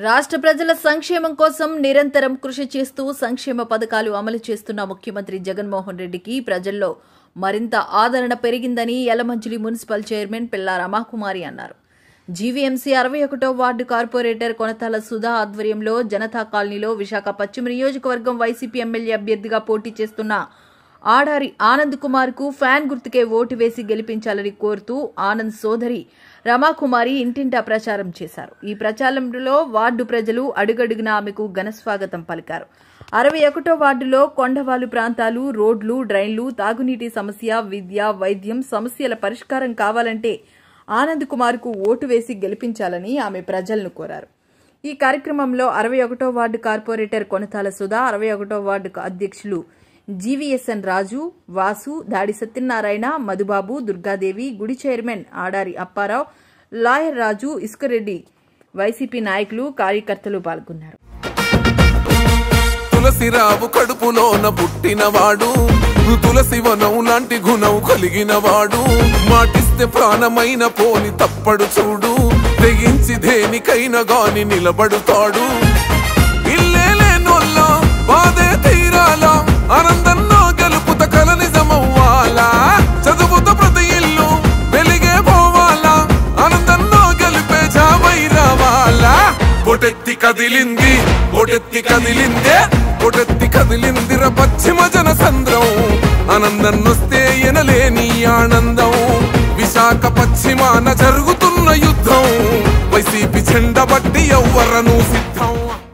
రాష్ట్ర ప్రజల సంక్షేమం కోసం నిరంతరం కృషి చేస్తూ సంక్షేమ పథకాలు అమలు చేస్తున్న ముఖ్యమంత్రి జగన్మోహన్ రెడ్డికి ప్రజల్లో మరింత ఆదరణ పెరిగిందని యలమంచిలి మున్సిపల్ చైర్మన్ పిల్లా రమాకుమారి అన్నారు జీవీఎంసీ అరవై ఒకటో వార్డు కార్పొరేటర్ కొనతాల సుధా ఆధ్వర్యంలో జనతా కాలనీలో విశాఖ పశ్చిమ నియోజకవర్గం వైసీపీ ఎమ్మెల్యే అభ్యర్థిగా పోటీ చేస్తున్న ఆడారి ఆనంద్ కుమార్ కు ఫ్యాన్ గుర్తుకే ఓటు వేసి గెలిపించాలని కోరుతూ ఆనంద్ సోదరి రమాకుమారి ఇంటింటా ప్రచారం చేశారు ఈ ప్రచారంలో వార్డు ప్రజలు అడుగడుగున ఆమెకు ఘనస్వాగతం పలికారు అరవై ఒకటో వార్డులో కొండవాలు ప్రాంతాలు రోడ్లు డ్రైన్లు తాగునీటి సమస్య విద్య వైద్యం సమస్యల పరిష్కారం కావాలంటే ఆనంద్ కుమార్ కు ఓటు వేసి గెలిపించాలని ఆమె ప్రజలను కోరారు ఈ కార్యక్రమంలో అరవై ఒకటో వార్డు కార్పొరేటర్ కొనతాల సుధా అరవై ఒకటో వార్డు అధ్యక్షులు జీవీఎస్ఎన్ రాజు వాసు దాడి సత్యనారాయణ మధుబాబు దుర్గాదేవి గుడి chairman Adari Apparao lawyer Raju Isukareddy YCP నాయకులు కార్యకర్తలు పాల్గొన్నారు తులసిరావు కడుపులోన పుట్టినవాడు తులసి వనం లాంటి గుణం కలిగినవాడు మాటిస్తే ప్రాణమైన పోని తప్పడు చూడు తెగించి దేనికైనా గాని నిలబడుతాడు ఇల్లే లేనోళ్ళ బాధే తీరాలా ఆనందంలో గెలుపుత కల నిజమవ్వాలా చదువుతో ప్రతి ఇల్లు వెలిగే పోవాలా ఆనందంలో గెలిపే జామై రావాలా పొటెత్తి కదిలింది పొటెత్తి కదిలిందే పొటెత్తి కదిలిందిర పశ్చిమ జన సంద్రం ఆనందం వస్తే ఎనలేని ఆనందం విశాఖ పశ్చిమాన జరుగుతున్న యుద్ధం వైసీపీ చెండ బట్టి ఎవ్వరను సిద్ధం